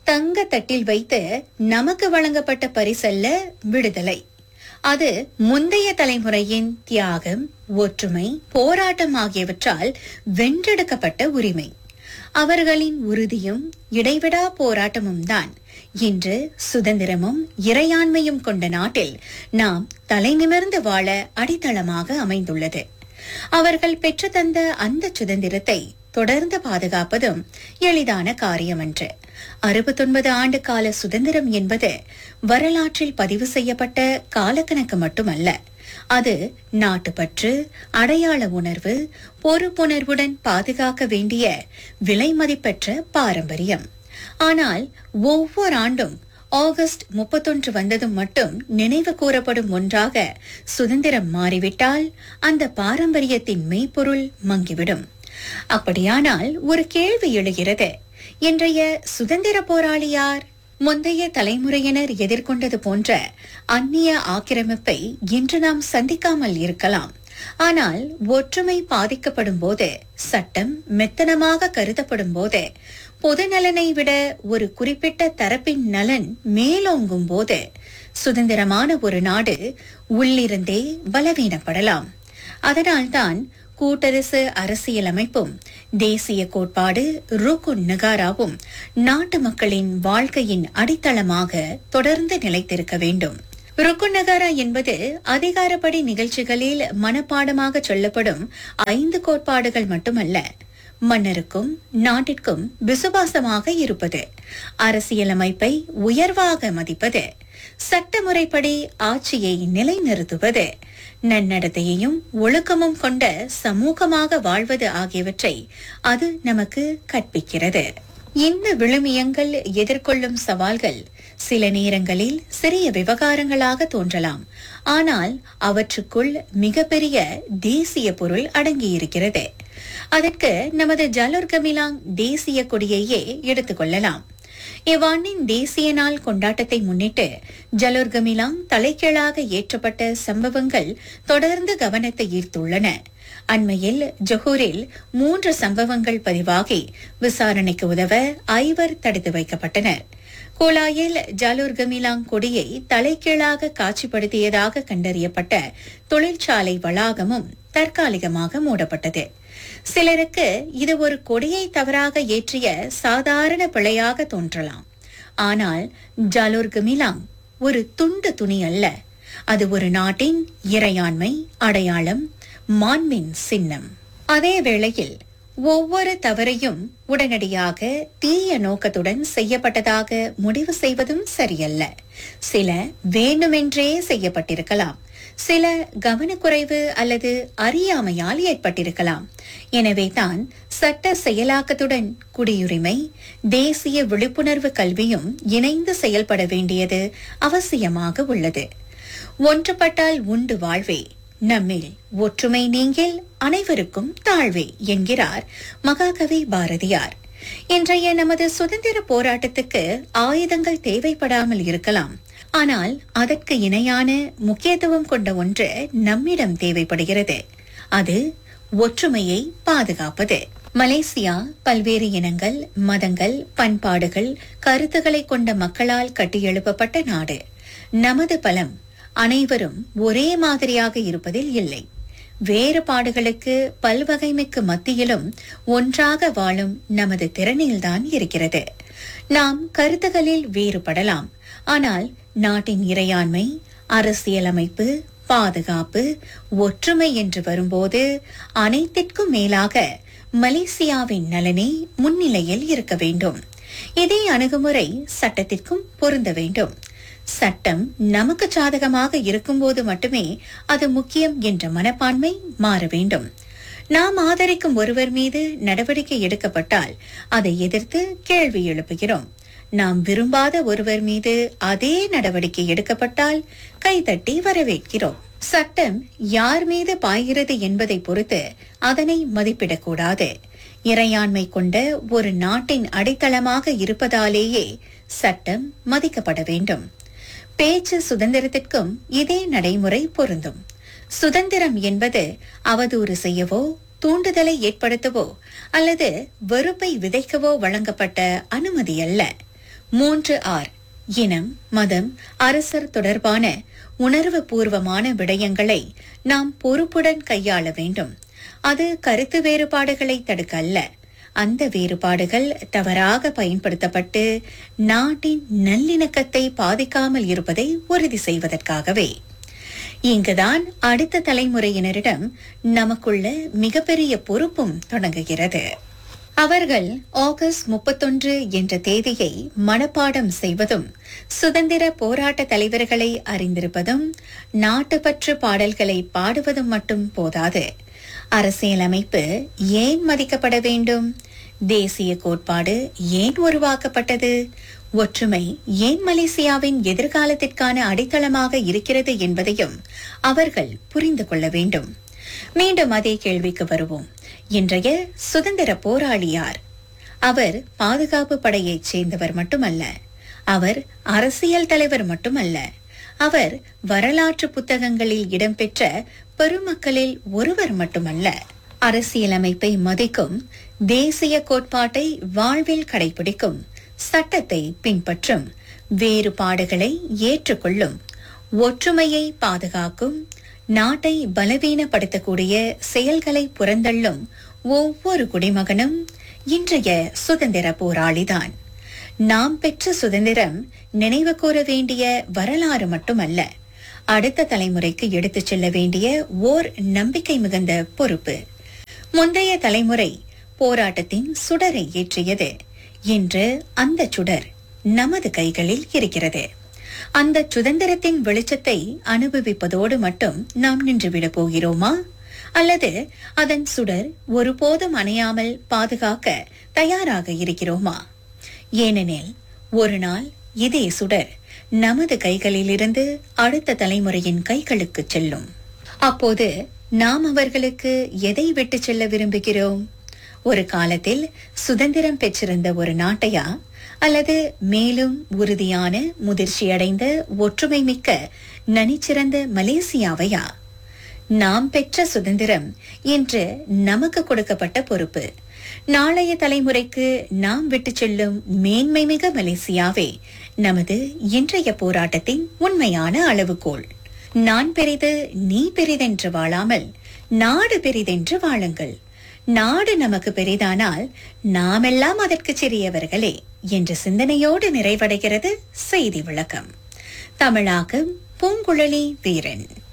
தங்க தட்டில் வைத்து நமக்கு வழங்கப்பட்ட பரிசல்ல விடுதலை அது முந்தைய தலைமுறையின் தியாகம் ஒற்றுமை போராட்டம் ஆகியவற்றால் வென்றெடுக்கப்பட்ட உரிமை அவர்களின் உறுதியும் இடைவிடா போராட்டமும் தான் இன்று சுதந்திரமும் இறையாண்மையும் கொண்ட நாட்டில் நாம் தலைநிமிர்ந்து வாழ அடித்தளமாக அமைந்துள்ளது அவர்கள் பெற்று தந்த அந்த சுதந்திரத்தை தொடர்ந்து பாதுகாப்பதும் எளிதான காரியமன்று அறுபத்தொன்பது ஆண்டு கால சுதந்திரம் என்பது வரலாற்றில் பதிவு செய்யப்பட்ட காலக்கணக்கு மட்டுமல்ல அது நாட்டுப்பற்று அடையாள உணர்வு பொறுப்புணர்வுடன் பாதுகாக்க வேண்டிய விலை மதிப்பெற்ற பாரம்பரியம் ஆனால் ஒவ்வொரு ஆண்டும் ஆகஸ்ட் முப்பத்தொன்று வந்ததும் மட்டும் நினைவு கூறப்படும் ஒன்றாக சுதந்திரம் மாறிவிட்டால் அந்த பாரம்பரியத்தின் மெய்ப்பொருள் மங்கிவிடும் அப்படியானால் ஒரு கேள்வி எழுகிறது இன்றைய சுதந்திர போராளி யார் முந்தைய தலைமுறையினர் எதிர்கொண்டது போன்ற அந்நிய ஆக்கிரமிப்பை இன்று நாம் சந்திக்காமல் இருக்கலாம் ஆனால் ஒற்றுமை பாதிக்கப்படும் போது சட்டம் மெத்தனமாக கருதப்படும் போது பொது நலனை விட ஒரு குறிப்பிட்ட தரப்பின் நலன் மேலோங்கும் போது சுதந்திரமான ஒரு நாடு உள்ளிருந்தே பலவீனப்படலாம் அதனால்தான் கூட்டரசு அரசியலமைப்பும் தேசிய கோட்பாடு ருக்குன் நகாராவும் நாட்டு மக்களின் வாழ்க்கையின் அடித்தளமாக தொடர்ந்து நிலைத்திருக்க வேண்டும் ருக்குன் நகாரா என்பது அதிகாரப்படி நிகழ்ச்சிகளில் மனப்பாடமாக சொல்லப்படும் ஐந்து கோட்பாடுகள் மட்டுமல்ல மன்னருக்கும் நாட்டிற்கும் விசுவாசமாக இருப்பது அரசியலமைப்பை உயர்வாக மதிப்பது சட்டமுறைப்படி ஆட்சியை நிலைநிறுத்துவது நன்னடத்தையையும் ஒழுக்கமும் கொண்ட சமூகமாக வாழ்வது ஆகியவற்றை அது நமக்கு கற்பிக்கிறது இந்த விழுமியங்கள் எதிர்கொள்ளும் சவால்கள் சில நேரங்களில் சிறிய விவகாரங்களாக தோன்றலாம் ஆனால் அவற்றுக்குள் மிகப்பெரிய தேசிய பொருள் அடங்கியிருக்கிறது அதற்கு நமது ஜலுர் கமிலாங் தேசிய கொடியையே எடுத்துக்கொள்ளலாம் இவ்வாண்டின் தேசிய நாள் கொண்டாட்டத்தை முன்னிட்டு ஜலோர் கமிலாங் தலைகீழாக ஏற்றப்பட்ட சம்பவங்கள் தொடர்ந்து கவனத்தை ஈர்த்துள்ளன அண்மையில் ஜொஹூரில் மூன்று சம்பவங்கள் பதிவாகி விசாரணைக்கு உதவ ஐவர் தடுத்து வைக்கப்பட்டனர் கோலாயில் ஜாலூர் கமிலாங் கொடியை தலைகீழாக காட்சிப்படுத்தியதாக கண்டறியப்பட்ட தொழிற்சாலை வளாகமும் தற்காலிகமாக மூடப்பட்டது சிலருக்கு இது ஒரு கொடியை தவறாக ஏற்றிய சாதாரண பிழையாக தோன்றலாம் ஆனால் ஜாலூர் கமிலாங் ஒரு துண்டு துணி அல்ல அது ஒரு நாட்டின் இறையாண்மை அடையாளம் மாண்பின் சின்னம் அதே வேளையில் ஒவ்வொரு தவறையும் உடனடியாக தீய நோக்கத்துடன் செய்யப்பட்டதாக முடிவு செய்வதும் சரியல்ல சில வேண்டுமென்றே செய்யப்பட்டிருக்கலாம் சில கவனக்குறைவு அல்லது அறியாமையால் ஏற்பட்டிருக்கலாம் எனவே தான் சட்ட செயலாக்கத்துடன் குடியுரிமை தேசிய விழிப்புணர்வு கல்வியும் இணைந்து செயல்பட வேண்டியது அவசியமாக உள்ளது ஒன்றுபட்டால் உண்டு வாழ்வே நம்மில் ஒற்றுமை நீங்கில் அனைவருக்கும் தாழ்வே என்கிறார் மகாகவி பாரதியார் இன்றைய நமது சுதந்திர போராட்டத்துக்கு ஆயுதங்கள் தேவைப்படாமல் இருக்கலாம் ஆனால் அதற்கு இணையான முக்கியத்துவம் கொண்ட ஒன்று நம்மிடம் தேவைப்படுகிறது அது ஒற்றுமையை பாதுகாப்பது மலேசியா பல்வேறு இனங்கள் மதங்கள் பண்பாடுகள் கருத்துக்களை கொண்ட மக்களால் கட்டியெழுப்பப்பட்ட நாடு நமது பலம் அனைவரும் ஒரே மாதிரியாக இருப்பதில் இல்லை வேறுபாடுகளுக்கு பல்வகைமைக்கு மத்தியிலும் ஒன்றாக வாழும் நமது திறனில்தான் இருக்கிறது நாம் கருத்துகளில் வேறுபடலாம் ஆனால் நாட்டின் இறையாண்மை அரசியலமைப்பு பாதுகாப்பு ஒற்றுமை என்று வரும்போது அனைத்திற்கும் மேலாக மலேசியாவின் நலனே முன்னிலையில் இருக்க வேண்டும் இதே அணுகுமுறை சட்டத்திற்கும் பொருந்த வேண்டும் சட்டம் நமக்கு சாதகமாக இருக்கும்போது மட்டுமே அது முக்கியம் என்ற மனப்பான்மை மாற வேண்டும் நாம் ஆதரிக்கும் ஒருவர் மீது நடவடிக்கை எடுக்கப்பட்டால் அதை எதிர்த்து கேள்வி எழுப்புகிறோம் நாம் விரும்பாத ஒருவர் மீது அதே நடவடிக்கை எடுக்கப்பட்டால் கைதட்டி வரவேற்கிறோம் சட்டம் யார் மீது பாய்கிறது என்பதை பொறுத்து அதனை மதிப்பிடக்கூடாது இறையாண்மை கொண்ட ஒரு நாட்டின் அடித்தளமாக இருப்பதாலேயே சட்டம் மதிக்கப்பட வேண்டும் பேச்சு சுதந்திரத்திற்கும் இதே நடைமுறை பொருந்தும் சுதந்திரம் என்பது அவதூறு செய்யவோ தூண்டுதலை ஏற்படுத்தவோ அல்லது வெறுப்பை விதைக்கவோ வழங்கப்பட்ட அனுமதி அல்ல மூன்று ஆர் இனம் மதம் அரசர் தொடர்பான உணர்வு பூர்வமான விடயங்களை நாம் பொறுப்புடன் கையாள வேண்டும் அது கருத்து வேறுபாடுகளை தடுக்க அல்ல அந்த வேறுபாடுகள் தவறாக பயன்படுத்தப்பட்டு நாட்டின் நல்லிணக்கத்தை பாதிக்காமல் இருப்பதை உறுதி செய்வதற்காகவே இங்குதான் அடுத்த தலைமுறையினரிடம் நமக்குள்ள மிகப்பெரிய பொறுப்பும் தொடங்குகிறது அவர்கள் ஆகஸ்ட் முப்பத்தொன்று என்ற தேதியை மனப்பாடம் செய்வதும் சுதந்திர போராட்ட தலைவர்களை அறிந்திருப்பதும் நாட்டுப்பற்று பாடல்களை பாடுவதும் மட்டும் போதாது அரசியலமைப்பு ஏன் மதிக்கப்பட வேண்டும் தேசிய கோட்பாடு ஏன் உருவாக்கப்பட்டது ஒற்றுமை ஏன் மலேசியாவின் எதிர்காலத்திற்கான அடித்தளமாக இருக்கிறது என்பதையும் அவர்கள் புரிந்து கொள்ள வேண்டும் மீண்டும் அதே கேள்விக்கு வருவோம் இன்றைய சுதந்திர போராளி யார் அவர் பாதுகாப்பு படையைச் சேர்ந்தவர் மட்டுமல்ல அவர் அரசியல் தலைவர் மட்டுமல்ல அவர் வரலாற்று புத்தகங்களில் இடம்பெற்ற பெருமக்களில் ஒருவர் மட்டுமல்ல அரசியலமைப்பை மதிக்கும் தேசிய கோட்பாட்டை வாழ்வில் கடைபிடிக்கும் சட்டத்தை பின்பற்றும் வேறுபாடுகளை ஏற்றுக்கொள்ளும் ஒற்றுமையை பாதுகாக்கும் நாட்டை பலவீனப்படுத்தக்கூடிய செயல்களை புறந்தள்ளும் ஒவ்வொரு குடிமகனும் இன்றைய சுதந்திர போராளிதான் நாம் பெற்ற சுதந்திரம் நினைவு கூற வேண்டிய வரலாறு மட்டுமல்ல அடுத்த தலைமுறைக்கு எடுத்துச் செல்ல வேண்டிய ஓர் நம்பிக்கை மிகுந்த பொறுப்பு முந்தைய தலைமுறை போராட்டத்தின் சுடரை ஏற்றியது இன்று அந்த சுடர் நமது கைகளில் இருக்கிறது அந்த சுதந்திரத்தின் வெளிச்சத்தை அனுபவிப்பதோடு மட்டும் நாம் நின்றுவிடப் போகிறோமா அல்லது அதன் சுடர் ஒருபோதும் அணையாமல் பாதுகாக்க தயாராக இருக்கிறோமா ஏனெனில் ஒரு நாள் இதே சுடர் நமது கைகளிலிருந்து அடுத்த தலைமுறையின் கைகளுக்கு செல்லும் அப்போது நாம் அவர்களுக்கு எதை விட்டு செல்ல விரும்புகிறோம் ஒரு காலத்தில் சுதந்திரம் பெற்றிருந்த ஒரு நாட்டையா அல்லது மேலும் உறுதியான முதிர்ச்சியடைந்த ஒற்றுமை மிக்க நனிச்சிறந்த மலேசியாவையா நாம் பெற்ற சுதந்திரம் இன்று நமக்கு கொடுக்கப்பட்ட பொறுப்பு நாளைய தலைமுறைக்கு நாம் விட்டு செல்லும் மேன்மை மிக மலேசியாவே நமது இன்றைய போராட்டத்தின் உண்மையான அளவுகோல் நான் பெரிது நீ பெரிதென்று வாழாமல் நாடு பெரிதென்று வாழுங்கள் நாடு நமக்கு பெரிதானால் நாமெல்லாம் அதற்கு சிறியவர்களே என்ற சிந்தனையோடு நிறைவடைகிறது செய்தி விளக்கம் தமிழாக்கம் பூங்குழலி வீரன்